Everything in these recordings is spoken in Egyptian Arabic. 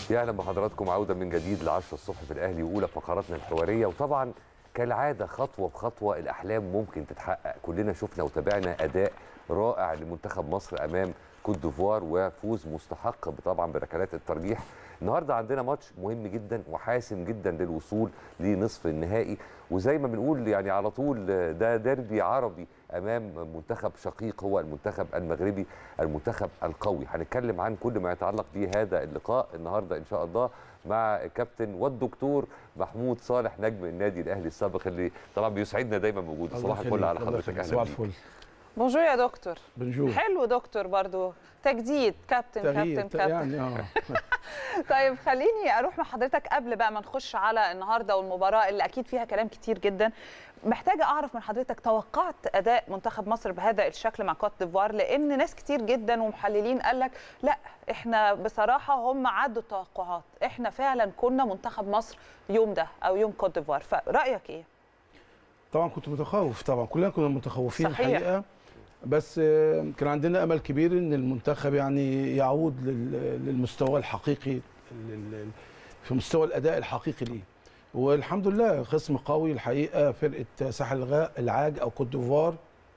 يا اهلا بحضراتكم عوده من جديد ل 10 الصبح في الاهلي واولى فقراتنا الحواريه وطبعا كالعاده خطوه بخطوه الاحلام ممكن تتحقق كلنا شفنا وتابعنا اداء رائع لمنتخب مصر امام كوت ديفوار وفوز مستحق طبعا بركلات الترجيح النهارده عندنا ماتش مهم جدا وحاسم جدا للوصول لنصف النهائي وزي ما بنقول يعني على طول ده ديربي عربي امام منتخب شقيق هو المنتخب المغربي المنتخب القوي هنتكلم عن كل ما يتعلق بهذا اللقاء النهارده ان شاء الله مع الكابتن والدكتور محمود صالح نجم النادي الاهلي السابق اللي طبعا بيسعدنا دايما بوجوده صباح الفل على حضرتك صباح اهلا بيك. الفل بونجور يا دكتور بنجور حلو دكتور برضو تجديد كابتن تغيير كابتن كابتن يعني اه طيب خليني اروح مع حضرتك قبل بقى ما نخش على النهارده والمباراه اللي اكيد فيها كلام كتير جدا محتاجه اعرف من حضرتك توقعت اداء منتخب مصر بهذا الشكل مع كوت ديفوار لان ناس كتير جدا ومحللين قال لك لا احنا بصراحه هم عدوا التوقعات احنا فعلا كنا منتخب مصر يوم ده او يوم كوت ديفوار فرايك ايه طبعا كنت متخوف طبعا كلنا كنا متخوفين صحيح. الحقيقه بس آه، كان عندنا امل كبير ان المنتخب يعني يعود لل- للمستوى الحقيقي لل- في مستوى الاداء الحقيقي ليه والحمد لله خصم قوي الحقيقه فرقه ساحل الغاء العاج او كوت ديفوار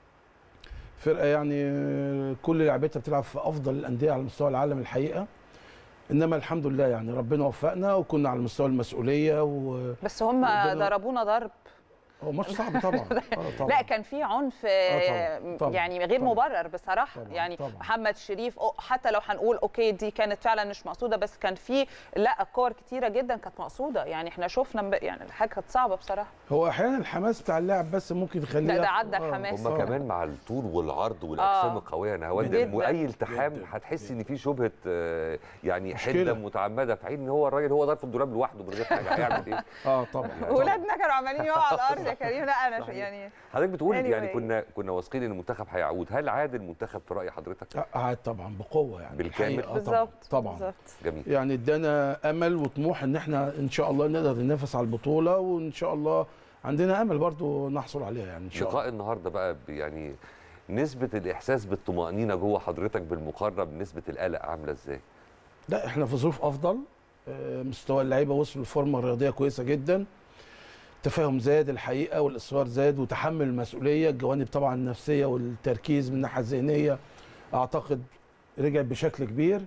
فرقه يعني آه، كل لعبتها بتلعب في افضل الانديه على مستوى العالم الحقيقه انما الحمد لله يعني ربنا وفقنا وكنا على مستوى المسؤوليه و بس هم ربنا- ضربونا ضرب هو ماتش صعب طبعا آه طبعا لا كان في عنف طبعاً، طبعاً، يعني غير طبعاً. مبرر بصراحه طبعاً، يعني طبعاً. محمد شريف أو حتى لو هنقول اوكي دي كانت فعلا مش مقصوده بس كان في لا كور كتيره جدا كانت مقصوده يعني احنا شفنا مب- يعني الحاجه كانت صعبه بصراحه هو احيانا الحماس بتاع اللاعب بس ممكن يخليه لا، ده ياخد- عدى آه، الحماس. هم آه. كمان مع الطول والعرض والاجسام آه. القويه انا هود جداً. اي التحام جداً. هتحس ان في شبهه آه، يعني مشكلة. حده متعمده في حين ان هو الراجل هو ضرب الدولاب لوحده من غير حاجه هيعمل ايه؟ اه طبعا ولادنا كانوا عمالين يقعوا على الارض يا كريم لا انا ش- صحيح. يعني حضرتك بتقول يعني Anyway. كنا كنا واثقين ان المنتخب هيعود هل عاد المنتخب في راي حضرتك؟ آه، قعد طبعا بقوه يعني بالكامل؟ الحقيقة، آه، بالظبط طبعا طبعا بالظبط جميل يعني ادانا امل وطموح ان احنا ان شاء الله نقدر ننافس على البطوله وان شاء الله عندنا امل برضو نحصل عليها يعني ان شاء الله لقاء النهارده بقى ب- يعني نسبه الاحساس بالطمانينه جوه حضرتك بالمقارنه بنسبه القلق عامله ازاي؟ لا احنا في ظروف افضل آه، مستوى اللعيبه وصلوا لفورمه رياضيه كويسه جدا التفاهم زاد الحقيقه والاصرار زاد وتحمل المسؤوليه الجوانب طبعا النفسيه والتركيز من الناحيه الذهنيه اعتقد رجع بشكل كبير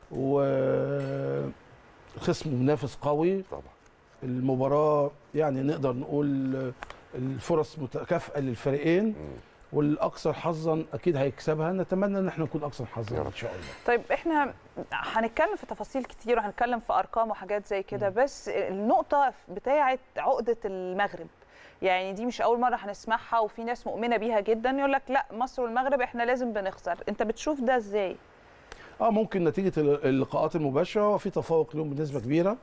وخصم منافس قوي طبعا المباراه يعني نقدر نقول الفرص متكافئه للفريقين مم. والاكثر حظا اكيد هيكسبها نتمنى ان احنا نكون اكثر حظا يا رب. ان شاء الله طيب احنا هنتكلم في تفاصيل كتير وهنتكلم في ارقام وحاجات زي كده بس النقطه بتاعه عقده المغرب يعني دي مش اول مره هنسمعها وفي ناس مؤمنه بيها جدا يقول لك لا مصر والمغرب احنا لازم بنخسر انت بتشوف ده ازاي اه ممكن نتيجه اللقاءات المباشره وفي تفوق لهم بنسبه كبيره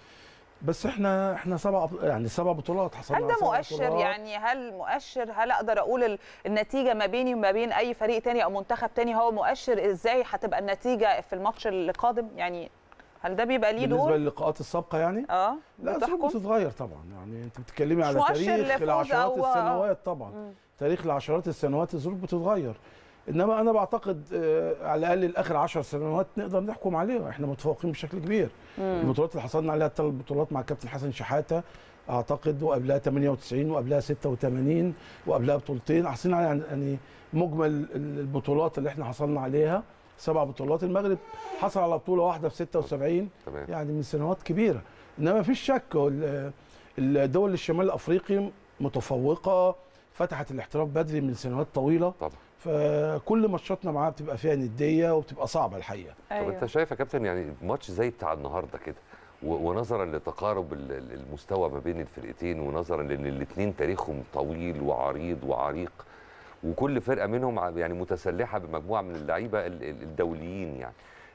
بس احنا احنا سبع يعني سبع بطولات حصلنا هل على ده سبع مؤشر بطولات. يعني هل مؤشر هل اقدر اقول ال- النتيجه ما بيني وما بين اي فريق تاني او منتخب تاني هو مؤشر ازاي هتبقى النتيجه في الماتش القادم يعني هل ده بيبقى ليه بالنسبه دور للقاءات السابقه يعني اه لا الظروف بتحكم بتتغير طبعا يعني انت بتتكلمي مش على مؤشر تاريخ لفوز العشرات أو- السنوات طبعا مم. تاريخ العشرات السنوات الظروف بتتغير انما انا بعتقد آه، على الاقل الاخر 10 سنوات نقدر نحكم عليها احنا متفوقين بشكل كبير مم. البطولات اللي حصلنا عليها الثلاث بطولات مع كابتن حسن شحاته اعتقد وقبلها 98 وقبلها 86 وقبلها بطولتين حصلنا على يعني- يعني مجمل البطولات اللي احنا حصلنا عليها سبع بطولات المغرب حصل على بطوله واحده في 76 تمام يعني من سنوات كبيره انما ما فيش شك ال- الدول الشمال الافريقي متفوقه فتحت الاحتراف بدري من سنوات طويله طبعا فكل ماتشاتنا معاها بتبقى فيها نديه وبتبقى صعبه الحقيقه طب أيوة. انت شايف يا كابتن يعني ماتش زي بتاع النهارده كده و- ونظرا لتقارب ال- ال- المستوى ما بين الفرقتين ونظرا لان الاثنين تاريخهم طويل وعريض وعريق وكل فرقه منهم ع- يعني متسلحه بمجموعه من اللعيبه ال- ال- الدوليين يعني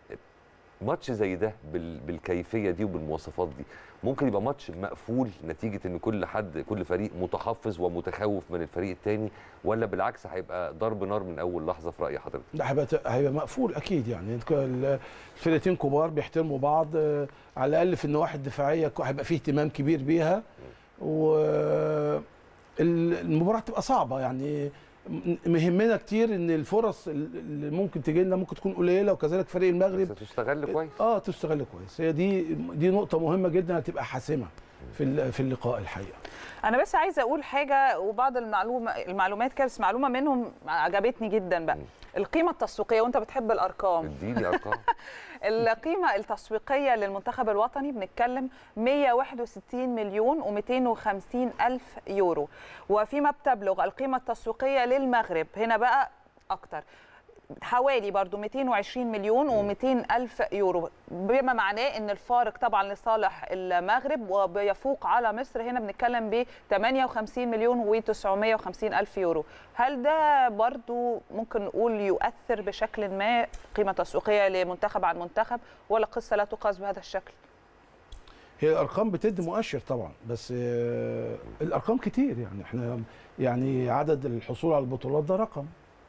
ماتش زي ده بال- بالكيفيه دي وبالمواصفات دي ممكن يبقى ماتش مقفول نتيجه ان كل حد كل فريق متحفظ ومتخوف من الفريق الثاني ولا بالعكس هيبقى ضرب نار من اول لحظه في راي حضرتك لا هيبقى هيبقى مقفول اكيد يعني انت ال- الفرقتين كبار بيحترموا بعض آه، على الاقل في النواحي الدفاعيه ك- هيبقى فيه اهتمام كبير بيها و ال- المباراه تبقى صعبه يعني م- مهمنا كتير ان الفرص اللي ممكن تجي لنا ممكن تكون قليله وكذلك فريق المغرب بس تشتغل كويس اه تستغل كويس هي دي دي نقطه مهمه جدا هتبقى حاسمه في ال- في اللقاء الحقيقه انا بس عايزه اقول حاجه وبعض المعلومه المعلومات كده بس معلومه منهم عجبتني جدا بقى مم. القيمه التسويقيه وانت بتحب الارقام اديني ارقام القيمة التسويقية للمنتخب الوطني بنتكلم 161 مليون و250 ألف يورو وفيما بتبلغ القيمة التسويقية للمغرب هنا بقى أكتر حوالي برضو 220 مليون و200 ألف يورو بما معناه أن الفارق طبعا لصالح المغرب وبيفوق على مصر هنا بنتكلم ب 58 مليون و950 ألف يورو هل ده برضو ممكن نقول يؤثر بشكل ما قيمة تسويقية لمنتخب عن منتخب ولا قصة لا تقاس بهذا الشكل هي الارقام بتدي مؤشر طبعا بس آه، الارقام كتير يعني احنا يعني عدد الحصول على البطولات ده رقم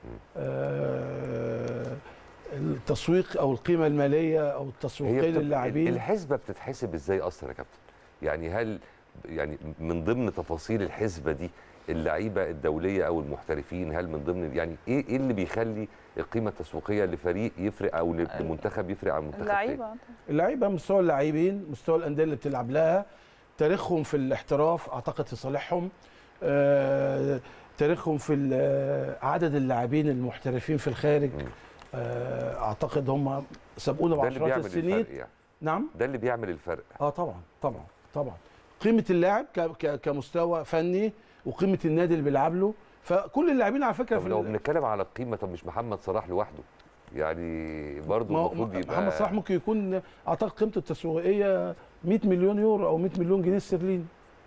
آه، التسويق او القيمه الماليه او التسويقيه بتبقى- للاعبين الحسبه بتتحسب ازاي اصلا يا كابتن يعني هل يعني من ضمن تفاصيل الحسبه دي اللعيبه الدوليه او المحترفين هل من ضمن يعني ايه ايه اللي بيخلي القيمه التسويقيه لفريق يفرق او لمنتخب يفرق عن منتخب تاني؟ اللعيبة اللعيبه مستوى اللاعبين مستوى الانديه اللي بتلعب لها تاريخهم في الاحتراف اعتقد في صالحهم آه، تاريخهم في ال- آه، عدد اللاعبين المحترفين في الخارج مم. آه، اعتقد هم سبقونا ده اللي بعشرات بيعمل السنين الفرق يعني نعم ده اللي بيعمل الفرق اه طبعا طبعا طبعا قيمه اللاعب ك- ك- كمستوى فني وقيمه النادي اللي بيلعب له فكل اللاعبين على فكره طب في لو ال- بنتكلم على القيمه طب مش محمد صلاح لوحده يعني برضه ما هو- المفروض يبقى محمد صلاح ممكن يكون اعتقد قيمته التسويقيه 100 مليون يورو او 100 مليون جنيه استرليني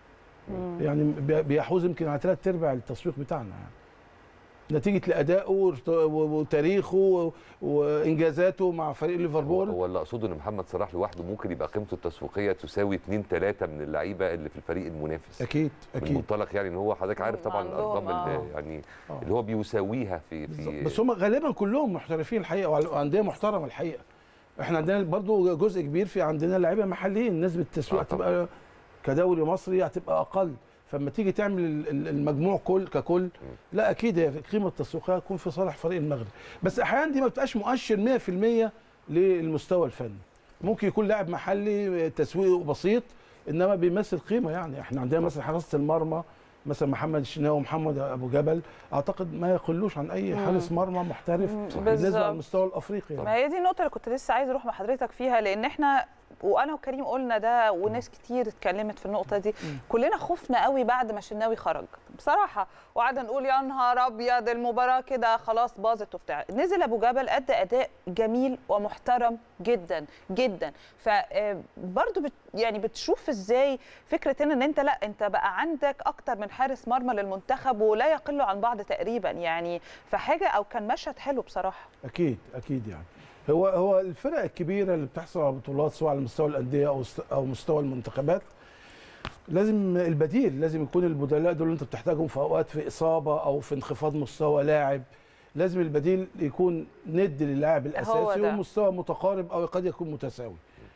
يعني بي- بيحوز يمكن على ثلاث ارباع التسويق بتاعنا يعني نتيجه لادائه وارت- و- وتاريخه و- وانجازاته مع فريق هو ليفربول هو اللي اقصده ان محمد صلاح لوحده ممكن يبقى قيمته التسويقيه تساوي 2 3 من اللعيبه اللي في الفريق المنافس اكيد من اكيد منطلق يعني ان هو حضرتك عارف طبعا عندهم، الارقام اللي آه. يعني آه. اللي هو بيساويها في بالظبط. في بس هم غالبا كلهم محترفين الحقيقه وعلى- وانديه محترمه الحقيقه احنا عندنا برضو جزء كبير في عندنا لعيبه محليين نسبه التسويق آه طبعاً. هتبقى كدوري مصري هتبقى اقل فلما تيجي تعمل ال- ال- المجموع كل ككل لا اكيد هي القيمه التسويقيه هتكون في صالح فريق المغرب بس احيانا دي ما بتبقاش مؤشر 100% للمستوى الفني ممكن يكون لاعب محلي تسويقه بسيط انما بيمثل قيمه يعني احنا عندنا مثلا حراسه المرمى مثلا محمد الشناوي ومحمد ابو جبل اعتقد ما يقلوش عن اي حارس مرمى محترف مم. بالنسبه بالظبط. للمستوى الافريقي ما يعني. هي دي النقطة اللي كنت لسه عايزة أروح مع حضرتك فيها لأن إحنا وأنا وكريم قلنا ده وناس كتير اتكلمت في النقطة دي كلنا خفنا قوي بعد ما شناوي خرج بصراحة وقعدنا نقول يا نهار أبيض المباراة كده خلاص باظت وبتاع نزل أبو جبل أدى أداء جميل ومحترم جدا جدا فبرضه بت يعني بتشوف إزاي فكرة إن إن أنت لا أنت بقى عندك أكتر من حارس مرمى للمنتخب ولا يقل عن بعض تقريبا يعني فحاجة أو كان مشهد حلو بصراحة اكيد اكيد يعني هو هو الفرق الكبيره اللي بتحصل على بطولات سواء على مستوى الانديه او است- او مستوى المنتخبات لازم البديل لازم يكون البدلاء دول اللي انت بتحتاجهم في اوقات في اصابه او في انخفاض مستوى لاعب لازم البديل يكون ند للاعب الاساسي ده. ومستوى متقارب او قد يكون متساوي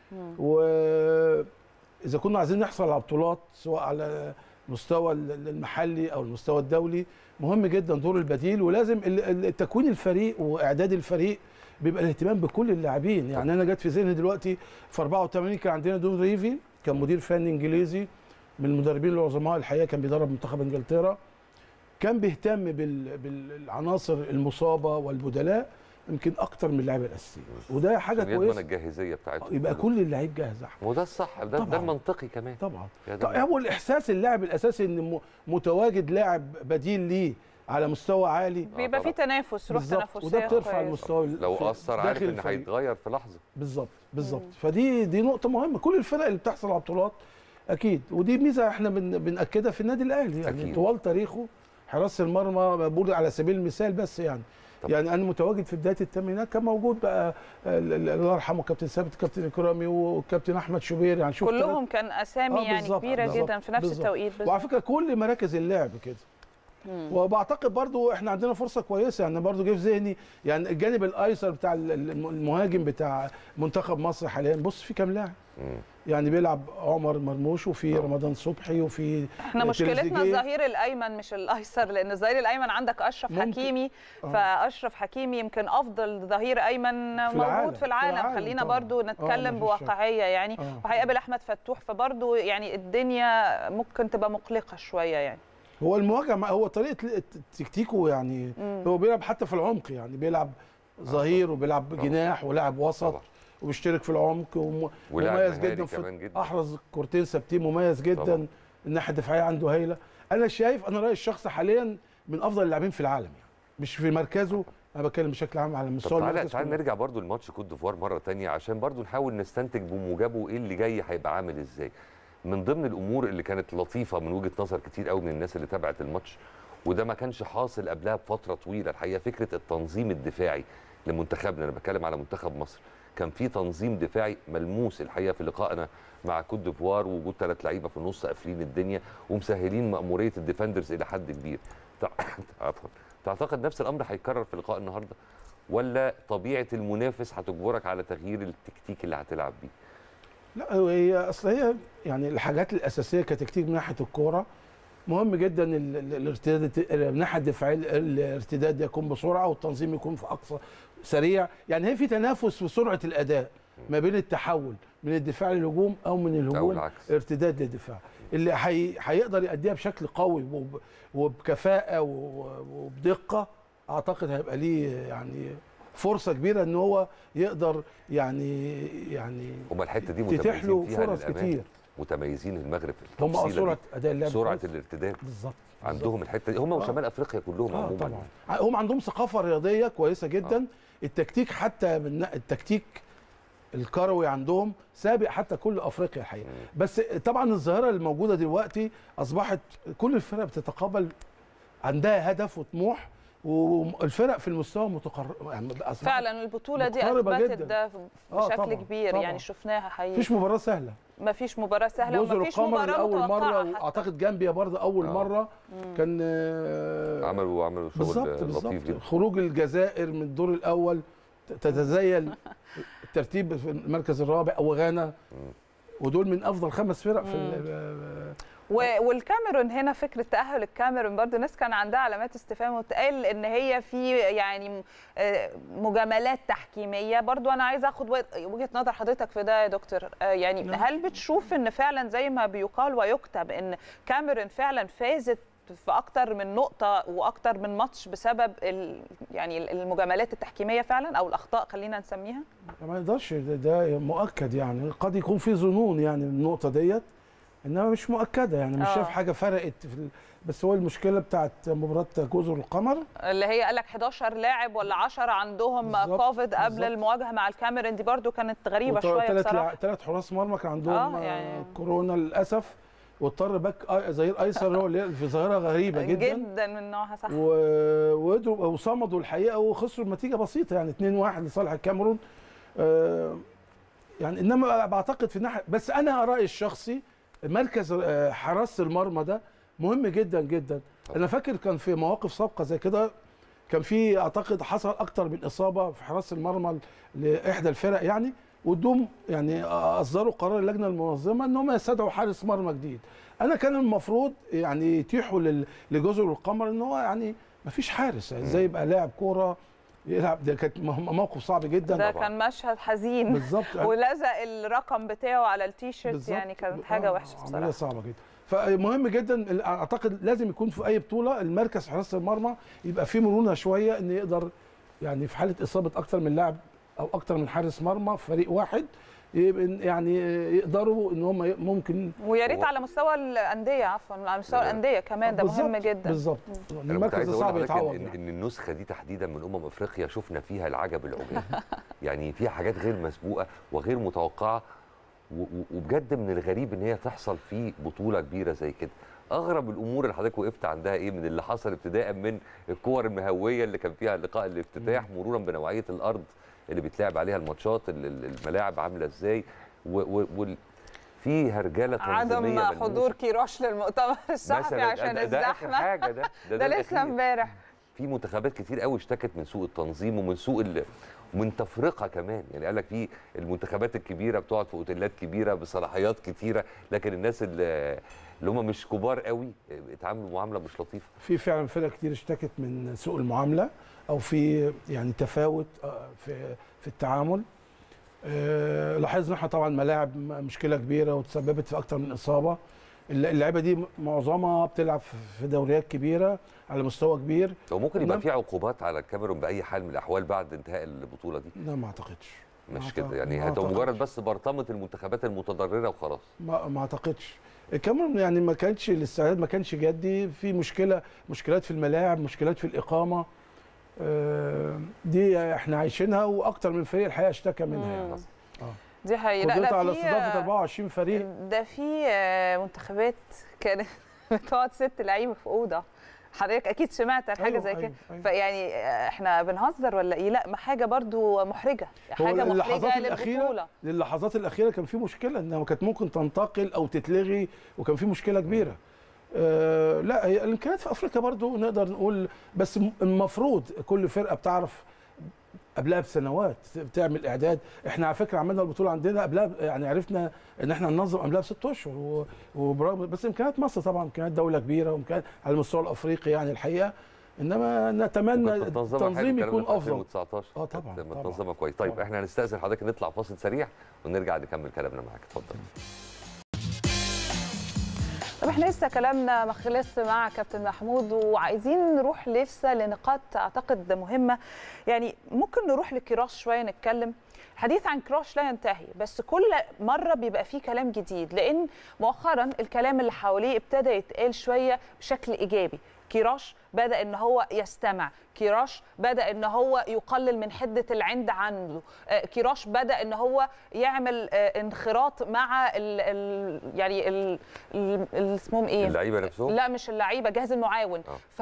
واذا كنا عايزين نحصل على بطولات سواء على مستوى ال- المحلي او المستوى الدولي مهم جدا دور البديل ولازم ال- ال- تكوين الفريق واعداد الفريق بيبقى الاهتمام بكل اللاعبين يعني انا جت في ذهني دلوقتي في 84 كان عندنا دون ريفي كان مدير فني انجليزي من المدربين العظماء الحقيقه كان بيدرب منتخب انجلترا كان بيهتم بال- بالعناصر المصابه والبدلاء يمكن اكتر من اللاعب الاساسي وده حاجه عشان يضمن كويسه الجاهزيه بتاعتهم يبقى كل اللعيب جاهز يا أحمد. وده الصح ده, ده طبعاً. المنطقي كمان طبعا يا طب ده هو الاحساس اللاعب الاساسي ان م- متواجد لاعب بديل ليه على مستوى عالي بيبقى في طبعاً. تنافس روح بالظبط تنافسيه وده بترفع كويسة. المستوى لو في- اثر عارف داخل ان الفريق. هيتغير في لحظه بالظبط بالظبط فدي دي نقطه مهمه كل الفرق اللي بتحصل على بطولات اكيد ودي ميزه احنا بن بناكدها في النادي الاهلي يعني أكيد. طوال تاريخه حراسه المرمى بقول على سبيل المثال بس يعني طب. يعني انا متواجد في بدايه الثمانينات كان موجود بقى ال- ال- الله يرحمه كابتن ثابت كابتن اكرامي وكابتن احمد شوبير يعني شوف كلهم كان اسامي آه، يعني بالظبط، كبيره بالظبط، جدا في نفس بالظبط. التوقيت وعلى فكره كل مراكز اللعب كده وبعتقد برضو احنا عندنا فرصه كويسه يعني برضو جه في ذهني يعني الجانب الايسر بتاع ال- الم- المهاجم بتاع منتخب مصر حاليا بص في كام لاعب مم. يعني بيلعب عمر مرموش وفي طبعا. رمضان صبحي وفي احنا مشكلتنا تريزيجيه. الظهير الايمن مش الايسر لان الظهير الايمن عندك اشرف ممكن. حكيمي آه. فاشرف حكيمي يمكن افضل ظهير ايمن العالم، موجود في في العالم, العالم خلينا طبعاً. برضو آه، نتكلم مفيش شك. بواقعيه يعني آه. وهيقابل احمد فتوح فبرضو يعني الدنيا ممكن تبقى مقلقه شويه يعني هو المواجهه مع- هو طريقه ل- تكتيكه يعني هو بيلعب حتى في العمق يعني بيلعب ظهير وبيلعب طبعاً. جناح ولاعب وسط طبعا وبيشترك في العمق وم- ولاعب مميز مهاري جدا في كمان جدا. احرز كورتين ثابتين مميز جدا طبعاً. الناحيه الدفاعيه عنده هايله انا شايف انا رايي الشخصي حاليا من افضل اللاعبين في العالم يعني مش في مركزه انا بتكلم بشكل عام على طب مستوى تعالى المركز تعالى كله. نرجع برضو لماتش كوت ديفوار مره تانية عشان برضو نحاول نستنتج بموجبه ايه اللي جاي هيبقى عامل ازاي من ضمن الامور اللي كانت لطيفه من وجهه نظر كتير قوي من الناس اللي تابعت الماتش وده ما كانش حاصل قبلها بفتره طويله الحقيقه فكره التنظيم الدفاعي لمنتخبنا انا بتكلم على منتخب مصر كان في تنظيم دفاعي ملموس الحقيقه في لقائنا مع كوت ديفوار ووجود ثلاث لعيبه في النص قافلين الدنيا ومسهلين مأموريه الديفندرز الى حد كبير تع- عفوا تعتقد نفس الامر هيتكرر في لقاء النهارده ولا طبيعه المنافس هتجبرك على تغيير التكتيك اللي هتلعب بيه لا هو هي اصل هي يعني الحاجات الاساسيه كتكتيك من ناحيه الكوره مهم جدا ال- ال- الارتداد من الناحيه الدفاعيه ال- الارتداد يكون بسرعه والتنظيم يكون في اقصى سريع يعني هي في تنافس في سرعه الاداء ما بين التحول من الدفاع للهجوم او من الهجوم العكس. ارتداد للدفاع اللي هي- هيقدر يأديها بشكل قوي وب- وبكفاءه و- وبدقه اعتقد هيبقى ليه يعني فرصه كبيره ان هو يقدر يعني يعني هما الحته دي تتيح له متميزين فيها فرص للأمانة. كتير متميزين المغرب في هم التفصيلة سرعه دي. اداء اللعب سرعه كويس. الارتداد بالظبط عندهم الحته دي هم آه. وشمال افريقيا كلهم اه عموما طبعا هم عندهم ثقافه رياضيه كويسه جدا التكتيك حتى من التكتيك الكروي عندهم سابق حتى كل افريقيا الحقيقه بس طبعا الظاهره الموجوده دلوقتي اصبحت كل الفرق بتتقابل عندها هدف وطموح والفرق في المستوى متقرب يعني أصبحت فعلا البطوله دي مقتربة اثبتت جداً. ده آه، بشكل طبعاً، كبير طبعاً. يعني شفناها حقيقي مفيش مباراه سهله ما فيش مباراه سهله جزر وما فيش القمر مباراه لاول مره متوقعة حتى. واعتقد جامبيا برضه اول آه. مره كان آه، عملوا عملوا شغل بالظبط لطيف بالظبط جدا خروج الجزائر من الدور الاول ت- تتزايل الترتيب في المركز الرابع وغانا ودول من افضل خمس فرق في ال- و- والكاميرون هنا فكره تاهل الكاميرون برضو ناس كان عندها علامات استفهام وتقال ان هي في يعني م- آه مجاملات تحكيميه برضو انا عايزه اخد و- وجهه نظر حضرتك في ده يا دكتور آه يعني نعم. هل بتشوف ان فعلا زي ما بيقال ويكتب ان كاميرون فعلا فازت في اكتر من نقطه واكتر من ماتش بسبب ال يعني المجاملات التحكيميه فعلا او الاخطاء خلينا نسميها ما يقدرش ده, ده مؤكد يعني قد يكون في ظنون يعني من النقطه ديت انما مش مؤكده يعني مش آه. شايف حاجه فرقت في ال... بس هو المشكله بتاعت مباراه جزر القمر اللي هي قال لك 11 لاعب ولا 10 عندهم بالظبط، كوفيد قبل بالظبط. المواجهه مع الكاميرون دي برضو كانت غريبه شويه ثلاث بصراحه ثلاث حراس مرمى كان عندهم آه، آه يعني- يعني كورونا للاسف واضطر باك آه، ظهير ايسر هو اللي في ظاهره غريبه جدا جدا من نوعها صح و- وقدروا وصمدوا الحقيقه وخسروا بنتيجه بسيطه يعني 2-1 لصالح الكاميرون آه، يعني انما بعتقد في الناحيه بس انا رايي الشخصي مركز آه، حراسه المرمى ده مهم جدا جدا انا فاكر كان في مواقف سابقه زي كده كان في اعتقد حصل اكتر من اصابه في حراسه المرمى لاحدى الفرق يعني وادوم يعني اصدروا قرار اللجنه المنظمه ان هم يستدعوا حارس مرمى جديد انا كان المفروض يعني يتيحوا لل- لجزر القمر ان هو يعني ما فيش حارس يعني ازاي يبقى لاعب كوره يلعب ده كانت مه- موقف صعب جدا ده طبعاً. كان مشهد حزين بالظبط يعني ولزق الرقم بتاعه على التيشيرت بالظبط. يعني كانت آه، حاجه وحشه عمليه بصراحه صعبه جدا فمهم جدا اعتقد لازم يكون في اي بطوله المركز حراسه المرمى يبقى فيه مرونه شويه ان يقدر يعني في حاله اصابه اكتر من لاعب او اكتر من حارس مرمى في فريق واحد يبقى يعني يقدروا ان هم ممكن ويا ريت هو- على مستوى الانديه عفوا على مستوى لا، لا. الانديه كمان ده مهم بالظبط- جدا بالظبط انا كنت المركز عايز ده اقول صعب لحضرتك يتعوض إن, يعني. ان النسخه دي تحديدا من امم افريقيا شفنا فيها العجب العجاب يعني فيها حاجات غير مسبوقه وغير متوقعه و- و- وبجد من الغريب ان هي تحصل في بطوله كبيره زي كده اغرب الامور اللي حضرتك وقفت عندها ايه من اللي حصل ابتداء من الكور المهويه اللي كان فيها لقاء الافتتاح مرورا بنوعيه الارض اللي بيتلعب عليها الماتشات ال- ال- الملاعب عامله ازاي و- و- وال في هرجله تنظيميه عدم ملموسة. حضور كيروش للمؤتمر الصحفي مثلا عشان ده, ده اخر الزحمه حاجه ده ده, ده لسه الأخير. امبارح في منتخبات كتير قوي اشتكت من سوء التنظيم ومن سوء ال... ومن تفرقه كمان يعني قال لك في المنتخبات الكبيره بتقعد في اوتيلات كبيره بصلاحيات كتيره لكن الناس اللي, اللي هم مش كبار قوي اتعاملوا معامله مش لطيفه في فعلا فرق كتير اشتكت من سوء المعامله او في يعني تفاوت آه، في في التعامل آه، لاحظنا احنا طبعا ملاعب م- مشكله كبيره وتسببت في اكتر من اصابه الل- اللعيبه دي معظمها بتلعب في- في دوريات كبيره على مستوى كبير هو ممكن يبقى نعم. في عقوبات على الكاميرون باي حال من الاحوال بعد انتهاء البطوله دي لا ما اعتقدش ما مش أعتقد- كده يعني ما هتبقى أعتقدش. مجرد بس برطمه المنتخبات المتضرره وخلاص ما ما اعتقدش الكاميرون يعني ما كانش الاستعداد ما كانش جدي في مشكله مشكلات في الملاعب مشكلات في الاقامه آه، دي احنا عايشينها واكتر من فريق الحقيقه اشتكى منها مم. يعني دي حقيقة لا قدرت لا على في- استضافه 24 فريق ده في آه، منتخبات كانت بتقعد ست لعيبه في اوضه حضرتك اكيد سمعت عن حاجه أيوة، زي كده أيوة، أيوة. فيعني آه، احنا بنهزر ولا ايه لا ما حاجه برضو محرجه هو حاجه اللحظات محرجه الأخيرة للبطوله للحظات الاخيره كان في مشكله انها كانت ممكن تنتقل او تتلغي وكان في مشكله كبيره آه لا هي الامكانيات في افريقيا برضو نقدر نقول بس م- المفروض كل فرقه بتعرف قبلها بسنوات بتعمل اعداد احنا على فكره عملنا البطوله عندنا قبلها ب- يعني عرفنا ان احنا ننظم قبلها بست اشهر و- وبرغم بس امكانيات مصر طبعا امكانيات دوله كبيره وامكانيات على المستوى الافريقي يعني الحقيقه انما نتمنى وكانت بتنظمها حلو التنظيم الكلام ده يكون في افضل 2019 آه، كانت طبعاً، طبعاً. متنظمه كويس طيب طبعاً. احنا هنستاذن حضرتك نطلع فاصل سريع ونرجع نكمل كلامنا معاك اتفضل طب احنا لسه كلامنا ما خلص مع كابتن محمود وعايزين نروح لسه لنقاط اعتقد مهمه يعني ممكن نروح لكراش شويه نتكلم الحديث عن كراش لا ينتهي بس كل مره بيبقى فيه كلام جديد لان مؤخرا الكلام اللي حواليه ابتدى يتقال شويه بشكل ايجابي كيراش بدا ان هو يستمع كيراش بدا ان هو يقلل من حده العند عنده آه، كيراش بدا ان هو يعمل آه، انخراط مع ال ال يعني ال ال- ال- اسمهم ايه اللعيبه نفسهم لا مش اللعيبه جهاز المعاون آه. ف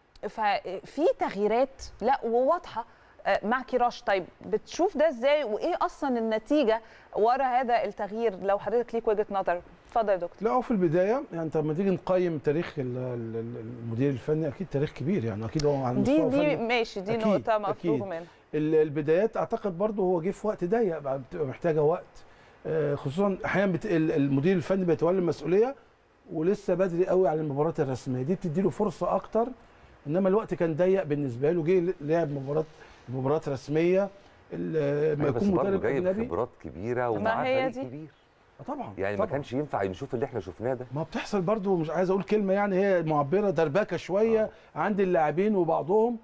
ففي تغييرات لا وواضحه آه، مع كيراش طيب بتشوف ده ازاي وايه اصلا النتيجه ورا هذا التغيير لو حضرتك ليك وجهه نظر اتفضل يا دكتور لا هو في البدايه يعني انت لما تيجي نقيم تاريخ ال- ال- ال- المدير الفني اكيد تاريخ كبير يعني اكيد هو على دي المستوى دي الفني ماشي دي أكيد، نقطه مفروغ أكيد. منها ال- البدايات اعتقد برضه هو جه في وقت ضيق بقى بتبقى محتاجه وقت آه، خصوصا احيانا بت... ال- المدير الفني بيتولى المسؤوليه ولسه بدري قوي على المباريات الرسميه دي بتدي له فرصه اكتر انما الوقت كان ضيق بالنسبه له جه لعب مباراه مباريات رسميه ال- ما أيوة، بس يكون برضه مدرب جايب اجنبي خبرات كبيره ما ومعاه هي فريق دي. كبير آه طبعا يعني ما طبعاً. كانش ينفع نشوف اللي احنا شفناه ده ما بتحصل برضو مش عايز اقول كلمه يعني هي معبره دربكه شويه آه. عند اللاعبين وبعضهم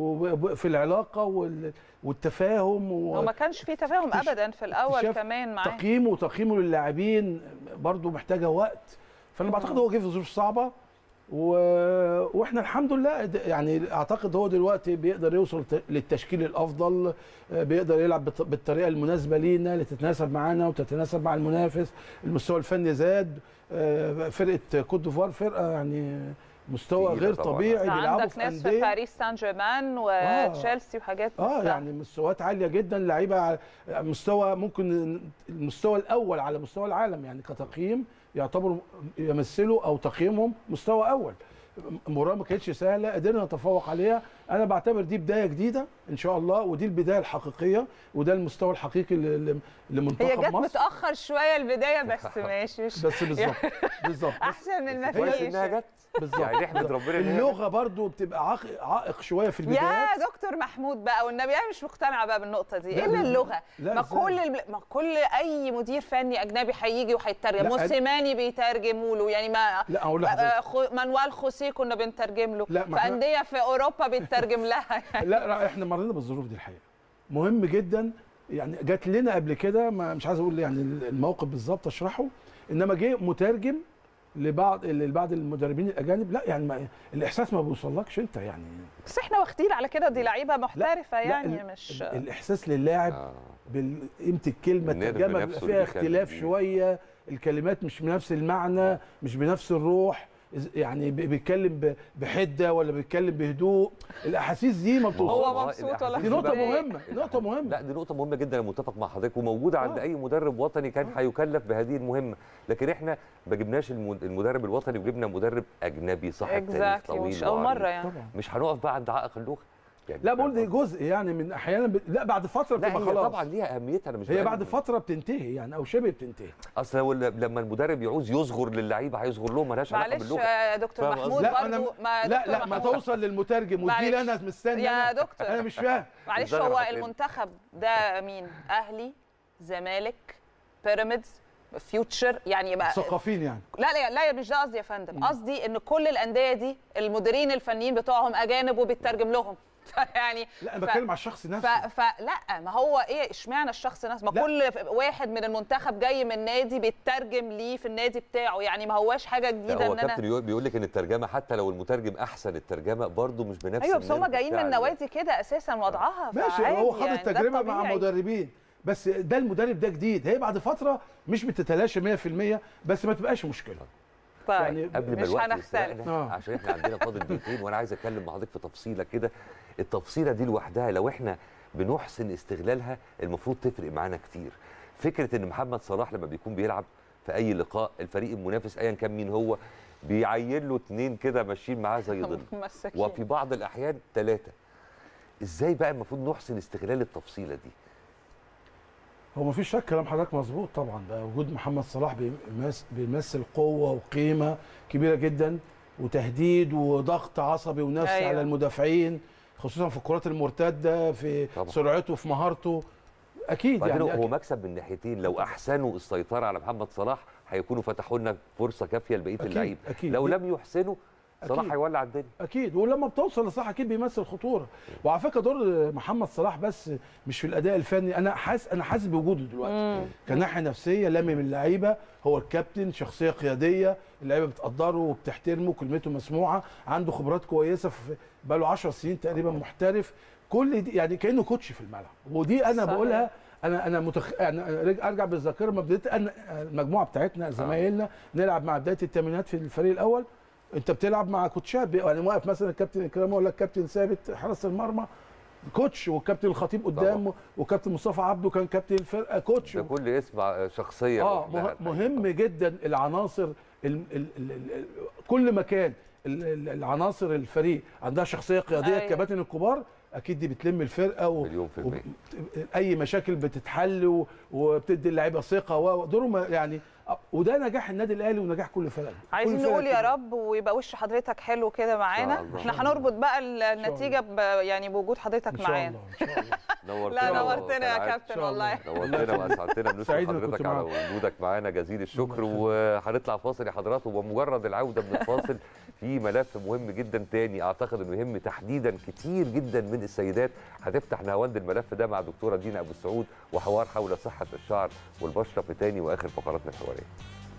وفي العلاقه وال- والتفاهم هو ما كانش في تفاهم اكتش- ابدا في الاول اكتشاف كمان معاه وتقييمه وتقييمه للاعبين برضو محتاجه وقت فانا بعتقد هو جه في ظروف صعبه و... واحنا الحمد لله د- يعني اعتقد هو دلوقتي بيقدر يوصل ت- للتشكيل الافضل آه، بيقدر يلعب بت- بالطريقه المناسبه لينا اللي تتناسب معانا وتتناسب مع المنافس المستوى الفني زاد آه، فرقه كوت ديفوار فرقه يعني مستوى تقيلة غير طبعاً. طبيعي بيلعبوا عندك في ناس في انديه باريس سان جيرمان وتشيلسي وحاجات اه بس- يعني مستويات عاليه جدا لعيبه على مستوى ممكن المستوى الاول على مستوى العالم يعني كتقييم يعتبروا يمثلوا او تقييمهم مستوى اول مباراه ما كانتش سهله قدرنا نتفوق عليها انا بعتبر دي بدايه جديده ان شاء الله ودي البدايه الحقيقيه وده المستوى الحقيقي ل- ل- هي لمنتخب جت مصر متاخر شويه البدايه بس ماشي مش بس بالظبط بالظبط بس احسن من ما كويس فيش انها جت بالظبط يعني نحمد ربنا إن هي اللغه برضو بتبقى عائق- عائق شويه في يا البدايات دكتور محمود بقى والنبي انا مش مقتنعه بقى بالنقطه دي لا، الا لا، اللغه لا، ما إزاي؟ كل البل... ما كل اي مدير فني اجنبي هيجي وهيترجم لا، أنا- موسيماني بيترجموا له يعني ما لا اقول آه، لحضرتك خو... مانويل خوسيه كنا بنترجم له لا، ما في إحنا- انديه في اوروبا بيترجم لها يعني لا لا احنا مرينا بالظروف دي الحقيقه مهم جدا يعني جات لنا قبل كده ما مش عايز اقول يعني الموقف بالظبط اشرحه انما جه مترجم لبعض لبعض المدربين الاجانب لا يعني ما الاحساس ما بيوصلكش انت يعني بس احنا واخدين على كده دي لعيبه محترفه لا، يعني ال- مش ال- الاحساس للاعب آه. بقيمه الكلمه النرف الترجمه نفسه بيبقى اللي فيها اختلاف بيخلي- شويه الكلمات مش بنفس المعنى مش بنفس الروح إز- يعني ب- بيتكلم ب- بحده ولا بيتكلم بهدوء الاحاسيس دي ما هو بتوصلش مبسوط ولا دي نقطه متضايق؟ مهمه نقطه مهمه لا دي نقطة مهمة جدا أنا متفق مع حضرتك وموجودة عند آه. أي مدرب وطني كان هيكلف بهذه المهمة، لكن إحنا ما جبناش الم- المدرب الوطني وجبنا مدرب أجنبي صاحب تاريخ اكزاكتلي طويل مش اول وعريض. مره يعني طبعا مش هنقف بقى عند عائق اللغة يعني لا بقول دي فاهم جزء يعني من احيانا ب... لا بعد فتره لا بتبقى هي خلاص طبعا ليها أهميتها أنا مش هي بقلل بعد من- فتره بتنتهي يعني او شبه بتنتهي أصل هو ل- لما المدرب يعوز يصغر للعيبة هيصغر لهم ملهاش علاقة معلش باللغة يا دكتور فاهم محمود قصدي؟ لا انا برضو ما لا دكتور لا ما محمود. توصل للمترجم معلش. والدي انا مستني يا أنا. دكتور. انا مش فاهم معلش ده أنا هو هتكلم. المنتخب ده مين اهلي زمالك بيراميدز فيوتشر يعني يبقى مثقفين يعني لا لا لا مش ده قصدي يا فندم قصدي ان كل الانديه دي المديرين الفنيين بتوعهم اجانب وبيترجم لهم يعني لا انا ف- بتكلم على الشخص ف... نفسه فلا ما هو ايه اشمعنى الشخص نفسه ما لا. كل ف- واحد من المنتخب جاي من نادي بيترجم ليه في النادي بتاعه يعني ما هواش حاجه لا جديده هو ان انا كابتن يقول- بيقول لك ان الترجمه حتى لو المترجم احسن الترجمه برضه مش بنفس ايوه بس هم النسبة جايين من بتاع ال- نوادي كده اساسا وضعها ماشي فعادي هو خد يعني ده التجربه مع الطبيعي. مدربين بس ده المدرب ده جديد هي بعد فتره مش بتتلاشى 100% بس ما تبقاش مشكله طيب يعني قبل ما مش الوقت هنختلف يسرقنا آه. عشان احنا عندنا فاضل دقيقتين وانا عايز اتكلم مع حضرتك في تفصيله كده التفصيله دي لوحدها لو احنا بنحسن استغلالها المفروض تفرق معانا كتير فكره ان محمد صلاح لما بيكون بيلعب في اي لقاء الفريق المنافس ايا كان مين هو بيعين له اتنين كده ماشيين معاه زي ظل مساكين. وفي بعض الاحيان ثلاثه ازاي بقى المفروض نحسن استغلال التفصيله دي هو ما فيش شك كلام حضرتك مظبوط طبعا ده وجود محمد صلاح بيمس- بيمثل قوه وقيمه كبيره جدا وتهديد وضغط عصبي ونفسي أيوة. أيوة. على المدافعين خصوصا في الكرات المرتده في طبعا. سرعته في مهارته اكيد بعدين يعني هو أكيد. مكسب من ناحيتين لو احسنوا السيطره على محمد صلاح هيكونوا فتحوا لنا فرصه كافيه لبقيه أكيد، اللعيبه أكيد. لو لم يحسنوا صلاح أكيد. هيولع الدنيا اكيد ولما بتوصل لصلاح اكيد بيمثل خطوره وعلى فكره دور محمد صلاح بس مش في الاداء الفني انا حاسس انا حاسس بوجوده دلوقتي كناحيه نفسيه لامم اللعيبه هو الكابتن شخصيه قياديه اللعيبه بتقدره وبتحترمه كلمته مسموعه عنده خبرات كويسه في بقاله 10 سنين تقريبا محترف كل دي يعني كانه كوتش في الملعب ودي انا صحيح. بقولها انا انا متخ... أنا رج- ارجع بالذاكره ما بديت أنا المجموعه بتاعتنا زمايلنا نلعب مع بدايه الثمانينات في الفريق الاول انت بتلعب مع كوتشات بي- يعني واقف مثلا الكابتن اكرام ولا الكابتن ثابت حرس المرمى كوتش والكابتن الخطيب قدام وكابتن مصطفى عبده كان كابتن الفرقه كوتش ده كل اسم ع- شخصيه اه لوحدها مه- الحقيقة. مهم جدا العناصر ال ال ال ال كل مكان ال- ال- العناصر الفريق عندها شخصيه قياديه أيوة. الكباتن الكبار اكيد دي بتلم الفرقه و... مليون في المية. وب- اي مشاكل بتتحل و... وبتدي اللعيبه ثقه و- ودورهم يعني وده نجاح النادي الاهلي ونجاح كل فرق عايزين كل فرق نقول يا كده. رب ويبقى وش حضرتك حلو كده معانا الله. احنا هنربط بقى النتيجه ب... يعني بوجود حضرتك ان شاء معانا الله ان شاء الله نورتنا لا نورتنا يا وكالعادة. كابتن شاء الله. والله نورتنا واسعدتنا بنشكر سعيد إني كنت حضرتك على معاك. وجودك معانا جزيل الشكر وهنطلع فاصل يا حضرات وبمجرد العوده من الفاصل في ملف مهم جدا تاني اعتقد انه يهم تحديدا كتير جدا من السيدات هتفتح نهاوند الملف ده مع دكتوره دينا ابو السعود وحوار حول صحه الشعر والبشره في تاني واخر فقراتنا الحواريه